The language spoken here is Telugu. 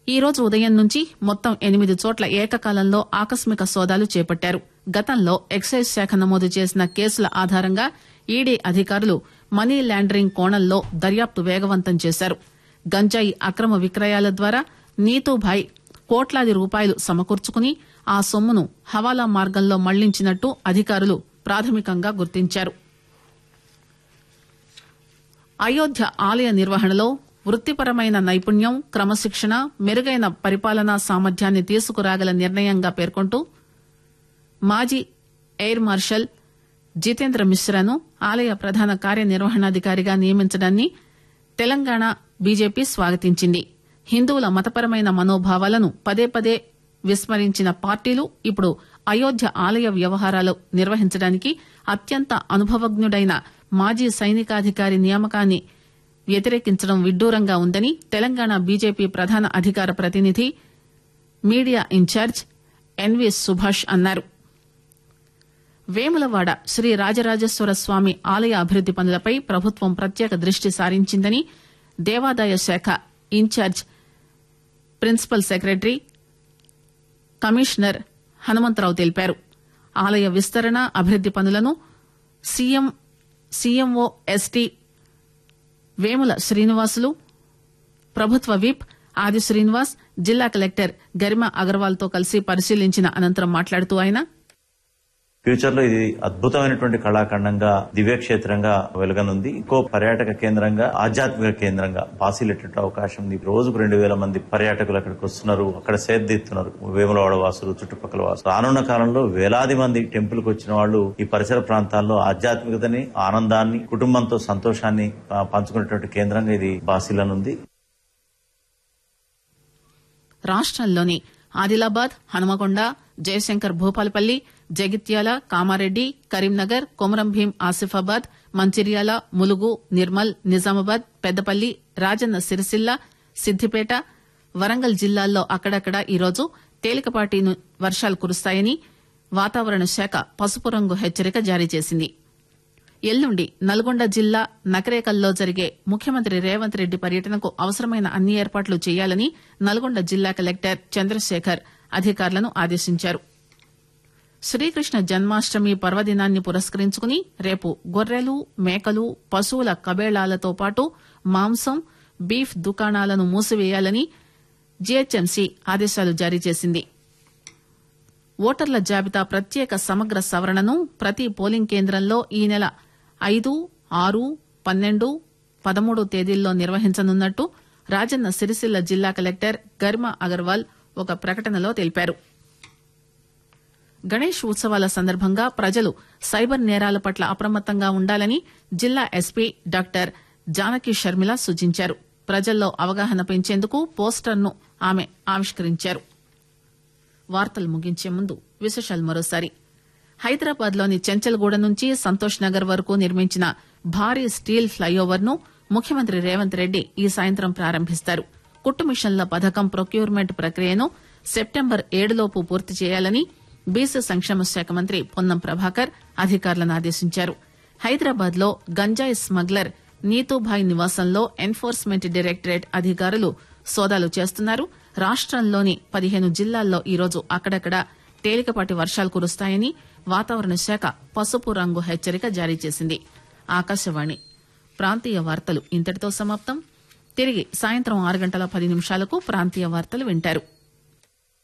ఈ రోజు ఉదయం నుంచి మొత్తం ఎనిమిది చోట్ల ఏకకాలంలో ఆకస్మిక సోదాలు చేపట్టారు గతంలో ఎక్సైజ్ శాఖ నమోదు చేసిన కేసుల ఆధారంగా ఈడీ అధికారులు మనీ లాండరింగ్ కోణంలో దర్యాప్తు వేగవంతం చేశారు గంజాయి అక్రమ విక్రయాల ద్వారా నీతూభాయ్ కోట్లాది రూపాయలు సమకూర్చుకుని ఆ సొమ్మును హవాలా మార్గంలో మళ్లించినట్టు అధికారులు ప్రాథమికంగా గుర్తించారు అయోధ్య ఆలయ నిర్వహణలో వృత్తిపరమైన నైపుణ్యం క్రమశిక్షణ మెరుగైన పరిపాలనా సామర్థ్యాన్ని తీసుకురాగల నిర్ణయంగా పేర్కొంటూ మాజీ ఎయిర్ మార్షల్ జితేంద్ర మిశ్రాను ఆలయ ప్రధాన కార్యనిర్వహణాధికారిగా నియమించడాన్ని తెలంగాణ బీజేపీ స్వాగతించింది హిందువుల మతపరమైన మనోభావాలను పదే పదే విస్మరించిన పార్టీలు ఇప్పుడు అయోధ్య ఆలయ వ్యవహారాలు నిర్వహించడానికి అత్యంత అనుభవజ్ఞుడైన మాజీ సైనికాధికారి నియామకాన్ని వ్యతిరేకించడం విడ్డూరంగా ఉందని తెలంగాణ బీజేపీ ప్రధాన అధికార ప్రతినిధి మీడియా ఇన్ఛార్జ్ ఎన్వి సుభాష్ అన్నారు వేములవాడ శ్రీ రాజరాజేశ్వర స్వామి ఆలయ అభివృద్ది పనులపై ప్రభుత్వం ప్రత్యేక దృష్టి సారించిందని దేవాదాయ శాఖ incharge principal secretary commissioner Hanumantharao తెలిపారు ఆలయ విస్తరణ అభివృద్ది పనులను CM CMO ST Vemula Srinivasulu ప్రభుత్వ విప్ ఆది శ్రీనివాస్ జిల్లా కలెక్టర్ గరిమా అగర్వాల్ తో కలిసి పరిశీలించిన అనంతరం మాట్లాడుతూ ఆయన ఫ్యూచర్ లో ఇది అద్భుతమైనటువంటి కళాఖండంగా దివ్యక్షేత్రంగా వెలగనుంది ఇంకో పర్యాటక కేంద్రంగా ఆధ్యాత్మిక కేంద్రంగా బాసిలెట్టే అవకాశం ఉంది రోజుకు రెండు వేల మంది పర్యాటకులు అక్కడికి వస్తున్నారు అక్కడ సేద్దీస్తున్నారు వేములవాడ వాసులు చుట్టుపక్కల వాసులు రానున్న కాలంలో వేలాది మంది టెంపుల్ కు వచ్చిన వాళ్ళు ఈ పరిసర ప్రాంతాల్లో ఆధ్యాత్మికతని ఆనందాన్ని కుటుంబంతో సంతోషాన్ని ఆ, పంచుకునేటువంటి కేంద్రంగా ఇది బాసిలనుంది రాష్టంలోని ఆదిలాబాద్ హనుమకొండ జయశంకర్ భూపాలపల్లి జగిత్యాల కామారెడ్డి కరీంనగర్ కొమరం భీం ఆసిఫాబాద్ మంచిర్యాల ములుగు నిర్మల్ నిజామాబాద్ పెద్దపల్లి రాజన్న సిరిసిల్ల సిద్దిపేట వరంగల్ జిల్లాల్లో అక్కడక్కడ ఈరోజు తేలికపాటి ను- వర్షాలు కురుస్తాయని వాతావరణ శాఖ పసుపు రంగు హెచ్చరిక జారీ చేసింది ఎల్లుండి నల్గొండ జిల్లా నకరేకల్లో జరిగే ముఖ్యమంత్రి రేవంత్ రెడ్డి పర్యటనకు అవసరమైన అన్ని ఏర్పాట్లు చేయాలని నల్గొండ జిల్లా కలెక్టర్ చంద్రశేఖర్ అధికారులను ఆదేశించారు శ్రీకృష్ణ జన్మాష్టమి పర్వదినాన్ని పురస్కరించుకుని రేపు గొర్రెలు మేకలు పశువుల కబేళాలతో పాటు మాంసం బీఫ్ దుకాణాలను మూసివేయాలని జీహెచ్ఎంసీ ఆదేశాలు జారీ చేసింది ఓటర్ల జాబితా ప్రత్యేక సమగ్ర సవరణను ప్రతి పోలింగ్ కేంద్రంలో ఈ నెల ఐదు ఆరు పన్నెండు పదమూడు తేదీల్లో నిర్వహించనున్నట్టు రాజన్న సిరిసిల్ల జిల్లా కలెక్టర్ గర్మ అగర్వాల్ ఒక ప్రకటనలో తెలిపారు గణేష్ ఉత్సవాల సందర్భంగా ప్రజలు సైబర్ నేరాల పట్ల అప్రమత్తంగా ఉండాలని జిల్లా ఎస్పీ డాక్టర్ జానకి షర్మిల సూచించారు ప్రజల్లో అవగాహన పెంచేందుకు పోస్టర్ను ఆమె ఆవిష్కరించారు వార్తలు ముగించే ముందు విశేషాలు మరోసారి హైదరాబాద్ లోని చెంచల్గూడ నుంచి సంతోష్ నగర్ వరకు నిర్మించిన భారీ స్టీల్ ఫ్లైఓవర్ ను ముఖ్యమంత్రి రేవంత్ రెడ్డి ఈ సాయంత్రం ప్రారంభిస్తారు కుట్టు మిషన్ల పథకం ప్రొక్యూర్మెంట్ ప్రక్రియను సెప్టెంబర్ ఏడులోపు పూర్తి చేయాలని బీసీ సంక్షేమ శాఖ మంత్రి పొన్నం ప్రభాకర్ అధికారులను ఆదేశించారు హైదరాబాద్ లో గంజాయి స్మగ్లర్ నీతూభాయ్ నివాసంలో ఎన్ఫోర్స్మెంట్ డైరెక్టరేట్ అధికారులు సోదాలు చేస్తున్నారు రాష్టంలోని పదిహేను జిల్లాల్లో ఈరోజు అక్కడక్కడ తేలికపాటి వర్షాలు కురుస్తాయని వాతావరణ శాఖ పసుపు రంగు హెచ్చరిక జారీ చేసింది ఆకాశవాణి ప్రాంతీయ వార్తలు ఇంతటితో సమాప్తం తిరిగి సాయంత్రం ఆరు గంటల పది నిమిషాలకు ప్రాంతీయ వార్తలు వింటారు